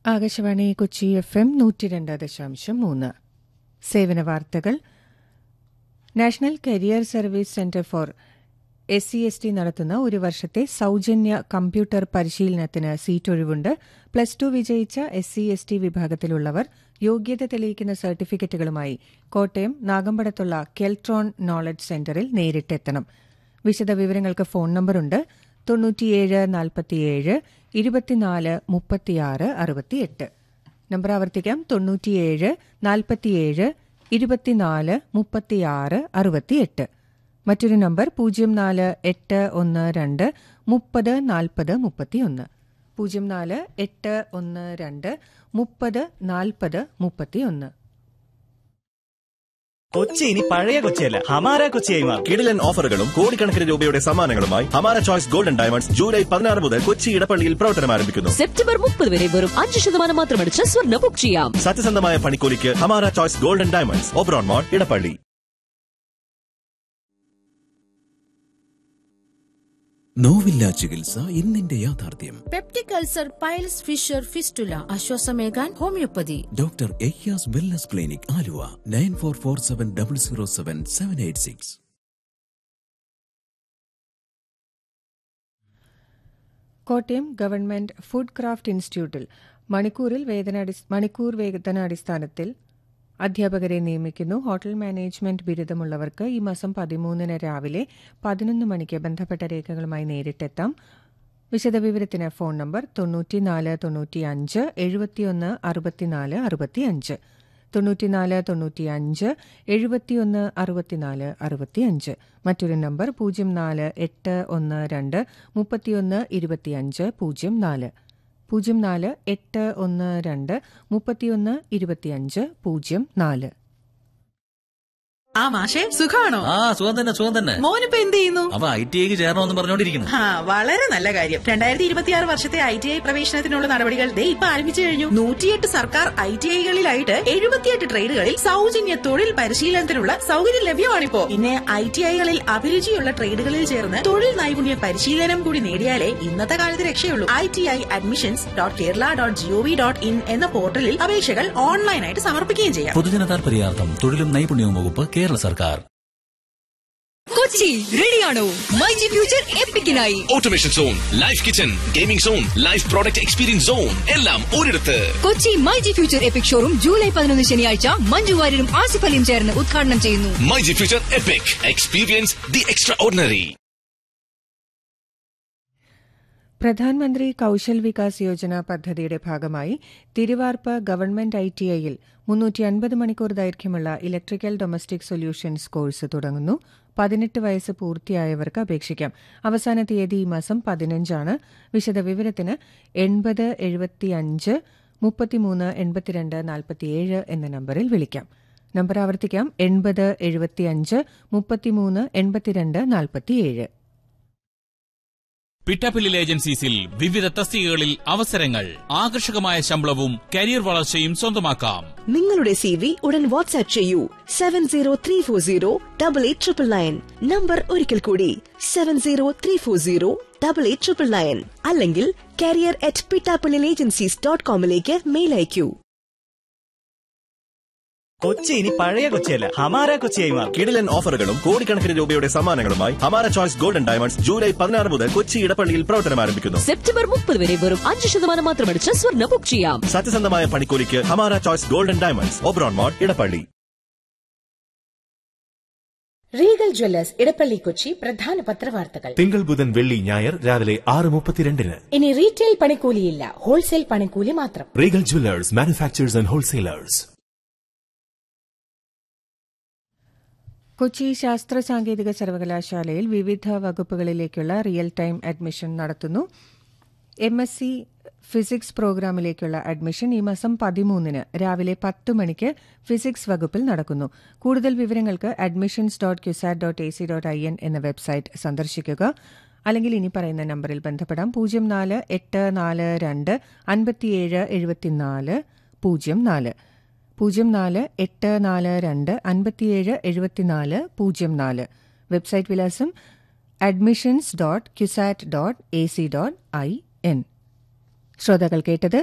Akashvani Kochi F M നൂറ്റി രണ്ട് ദശാംശം മൂന്ന് സേവന വാർത്തകൾ national career service centre for S C S T നടത്തുന്ന ഒരു വർഷത്തെ സൌജന്യ കമ്പ്യൂട്ടർ പരിശീലനത്തിന് സീറ്റ് ഒഴിവുണ്ട് പ്ലസ് ടു വിജയിച്ച എസ് സി എസ് ടി വിഭാഗത്തിലുള്ളവർ യോഗ്യത തെളിയിക്കുന്ന സർട്ടിഫിക്കറ്റുകളുമായി കോട്ടയം നാഗമ്പടത്തുള്ള കെൽട്രോൺ നോളജ് സെന്ററിൽ നേരിട്ടെത്തണം വിശദവിവരങ്ങൾക്ക് ഫോൺ നമ്പറുണ്ട് തൊണ്ണൂറ്റിയേഴ് നാൽപ്പത്തിയേഴ് ഇരുപത്തിനാല് മുപ്പത്തിയാറ് അറുപത്തിയെട്ട് നമ്പർ ആവർത്തിക്കാം തൊണ്ണൂറ്റിയേഴ് നാൽപ്പത്തിയേഴ് ഇരുപത്തിനാല് മുപ്പത്തിയാറ് അറുപത്തിയെട്ട് മറ്റൊരു നമ്പർ പൂജ്യം നാല് എട്ട് ഒന്ന് രണ്ട് മുപ്പത് നാൽപ്പത് മുപ്പത്തിയൊന്ന് പൂജ്യം നാല് എട്ട് ഒന്ന് രണ്ട് മുപ്പത് നാൽപ്പത് മുപ്പത്തിയൊന്ന് കൊച്ചി ഇനി പഴയ കൊച്ചിയല്ല ഹമാര കൊച്ചിയായി മാറും കിടിലൻ ഓഫറുകളും കോടിക്കണക്കിന് രൂപയുടെ സമ്മാനങ്ങളുമായി ഹമാര ചോയ്സ് ഗോൾഡൻ ഡയമണ്ട്സ് ജൂലൈ പതിനാറ് മുതൽ കൊച്ചി ഇടപ്പള്ളിയിൽ പ്രവർത്തനം ആരംഭിക്കുന്നു സെപ്റ്റംബർ മുപ്പത് വരെ വെറും അഞ്ച് ശതമാനം മാത്രമടിച്ച് സ്വർണ്ണ ബുക്ക് ചെയ്യാം സത്യസന്ധമായ പണിക്കൂലിക്ക് Hamara choice golden diamonds Oberon mall Edappally നോവില്ല ചികിത്സ ഇന്നിന്റെ യാഥാർത്ഥ്യം peptic ulcer piles fissure fistula ആശ്വാസമേകാൻ ഹോമിയോപ്പതി ഡോക്ടർ എയ്യാസ് wellness clinic Aluva nine four four seven double zero seven seven eight six Kottayam government food craft ഇൻസ്റ്റിറ്റ്യൂട്ടിൽ മണിക്കൂറിൽ വേതനാടിസ് മണിക്കൂർ വേതനാടിസ്ഥാനത്തിൽ അധ്യാപകരെ നിയമിക്കുന്നു ഹോട്ടൽ മാനേജ്മെന്റ് ബിരുദമുള്ളവർക്ക് ഈ മാസം പതിമൂന്നിന് രാവിലെ പതിനൊന്ന് മണിക്ക് ബന്ധപ്പെട്ട രേഖകളുമായി നേരിട്ടെത്താം വിശദവിവരത്തിന് ഫോൺ നമ്പർ തൊണ്ണൂറ്റിനാല് തൊണ്ണൂറ്റിയഞ്ച് എഴുപത്തിയൊന്ന് അറുപത്തിനാല് അറുപത്തിയഞ്ച് തൊണ്ണൂറ്റിനാല് തൊണ്ണൂറ്റിയഞ്ച് എഴുപത്തിയൊന്ന് അറുപത്തിനാല് അറുപത്തിയഞ്ച് മറ്റൊരു നമ്പർ പൂജ്യം നാല് എട്ട് ഒന്ന് രണ്ട് മുപ്പത്തിയൊന്ന് ഇരുപത്തിയഞ്ച് പൂജ്യം നാല് പൂജ്യം നാല് എട്ട് ഒന്ന് രണ്ട് മുപ്പത്തിയൊന്ന് ഇരുപത്തിയഞ്ച് പൂജ്യം നാല് ആ മാഷെ സുഖാണോ ആ സുഖം തന്നെ സുഖം തന്നെ മോനിപ്പോ എന്ത് ചെയ്യുന്നു അവ ഐ ടി ഐക്ക് ചേരണമെന്ന് പറഞ്ഞോണ്ടിരിക്കുന്നു ആ വളരെ നല്ല കാര്യം രണ്ടായിരത്തി ഇരുപത്തിയാറ് വർഷത്തെ ഐ ടി ഐ പ്രവേശനത്തിനുള്ള നടപടികൾ ദേ ഇപ്പൊ ആരംഭിച്ചു കഴിഞ്ഞു നൂറ്റിയെട്ട് സർക്കാർ ഐ ടി ഐകളിലായിട്ട് എഴുപത്തിയെട്ട് ട്രേഡുകളിൽ സൗജന്യ തൊഴിൽ പരിശീലനത്തിനുള്ള സൗകര്യം ലഭ്യമാണിപ്പോ പിന്നെ ഐ ടി ഐകളിൽ അഭിരുചിയുള്ള ട്രേഡുകളിൽ ചേർന്ന് തൊഴിൽ നൈപുണ്യ പരിശീലനം കൂടി നേടിയാലേ ഇന്നത്തെ കാലത്ത് രക്ഷയുള്ളൂ I T I admissions dot Kerala dot GOV dot in എന്ന പോർട്ടലിൽ അപേക്ഷകൾ ഓൺലൈനായിട്ട് സമർപ്പിക്കുകയും ചെയ്യാം പൊതുജന താൽപര്യാർത്ഥം തൊഴിലും നൈപുണ്യവും വകുപ്പ് കേരള സർക്കാർ കൊച്ചി റെഡിയാണോ മൈ ജി ഫ്യൂച്ചർ എപ്പിക്കിനായി automation zone life kitchen gaming zone life product experience zone എല്ലാം ഒരിടത്ത് Kochi my G future epic showroom July പതിനൊന്ന് ശനിയാഴ്ച മഞ്ജു വാര്യരും ആസിഫ് അലിയും ചേർന്ന് ഉദ്ഘാടനം ചെയ്യുന്നു my G future epic experience the extraordinary പ്രധാനമന്ത്രി കൌശൽ വികാസ് യോജന പദ്ധതിയുടെ ഭാഗമായി തിരുവാർപ്പ് ഗവൺമെന്റ് ഐ ടി ഐയിൽ മുന്നൂറ്റി അൻപത് മണിക്കൂർ ദൈർഘ്യമുള്ള ഇലക്ട്രിക്കൽ ഡൊമസ്റ്റിക് സൊല്യൂഷൻസ് കോഴ്സ് തുടങ്ങുന്നു പതിനെട്ട് വയസ്സ് പൂർത്തിയായവർക്ക് അപേക്ഷിക്കാം അവസാന തീയതി ഈ മാസം പതിനഞ്ചാണ് വിശദവിവരത്തിന് എൺപത് എഴുപത്തിയഞ്ച് മുപ്പത്തിമൂന്ന് എൺപത്തിരണ്ട് നാൽപ്പത്തിയേഴ് എന്ന നമ്പറിൽ വിളിക്കാം നമ്പർ ആവർത്തിക്കാം എൺപത് എഴുപത്തിയഞ്ച് മുപ്പത്തിമൂന്ന് എൺപത്തിരണ്ട് നാൽപ്പത്തിയേഴ് പിറ്റാപ്പില്ലിൽ ഏജൻസീസിൽ വിവിധ തസ്തികകളിൽ അവസരങ്ങൾ ആകർഷകമായ ശമ്പളവും കരിയർ വളർച്ചയും സ്വന്തമാക്കാം നിങ്ങളുടെ സി വി ഉടൻ വാട്സ്ആപ്പ് ചെയ്യൂ seven zero three four zero double eight triple nine number ഒരിക്കൽ കൂടി seven zero three four zero double eight triple nine അല്ലെങ്കിൽ കാരിയർ അറ്റ് പിട്ടാപ്പിളിൽ ഏജൻസീസ് ഡോട്ട് കോമിലേക്ക് മെയിൽ അയക്കൂ കൊച്ചി ഇനി പഴയ കൊച്ചിയല്ല ഹമാര കൊച്ചിയായി മാറും കിടിലൻ ഓഫറുകളും കോടിക്കണക്കിന് രൂപയുടെ സമ്മാനങ്ങളുമായി ഹമാര ചോയ്സ് ഗോൾഡൻ ഡയമണ്ട്സ് ജൂലൈ പതിനാറ് മുതൽ കൊച്ചി ഇടപ്പള്ളിയിൽ പ്രവർത്തനം ആരംഭിക്കുന്നു സെപ്റ്റംബർ മുപ്പത് വരെ വെറും അഞ്ച് ശതമാനം മാത്രമടിച്ച് സ്വർണ്ണ ബുക്ക് ചെയ്യാം സത്യസന്ധമായ പണിക്കൂലിക്ക് Hamara choice golden diamonds Oberon mall Edappally Regal jewellers Edappally Kochi പ്രധാന പത്രവാർത്തകൾ തിങ്കൾ ബുധൻ വെള്ളി ഞായർ രാവിലെ ആറ് മുപ്പത്തിരണ്ടിന് ഇനി റീറ്റെയിൽ പണിക്കൂലിയില്ല ഹോൾസെയിൽ പണിക്കൂലി മാത്രം Regal jewellers manufacturers and wholesalers Kochi ശാസ്ത്ര സാങ്കേതിക സർവകലാശാലയിൽ വിവിധ വകുപ്പുകളിലേക്കുള്ള റിയൽ ടൈം അഡ്മിഷൻ നടത്തുന്നു എം എസ് സി ഫിസിക്സ് പ്രോഗ്രാമിലേക്കുള്ള അഡ്മിഷൻ ഈ മാസം പതിമൂന്നിന് രാവിലെ പത്ത് മണിക്ക് ഫിസിക്സ് വകുപ്പിൽ നടക്കുന്നു കൂടുതൽ വിവരങ്ങൾക്ക് admissions dot CUSAT dot A C dot I N എന്ന വെബ്സൈറ്റ് സന്ദർശിക്കുക അല്ലെങ്കിൽ ഇനി പറയുന്ന നമ്പറിൽ ബന്ധപ്പെടാം പൂജ്യം നാല് എട്ട് നാല് രണ്ട് അൻപത്തിയേഴ് എഴുപത്തിനാല് പൂജ്യം നാല് പൂജ്യം നാല് എട്ട് നാല് രണ്ട് അൻപത്തിയേഴ് എഴുപത്തിനാല് പൂജ്യം നാല് വെബ്സൈറ്റ് വിലാസം admissions dot CUSAT dot A C dot I N ശ്രോതാക്കൾ കേട്ടത്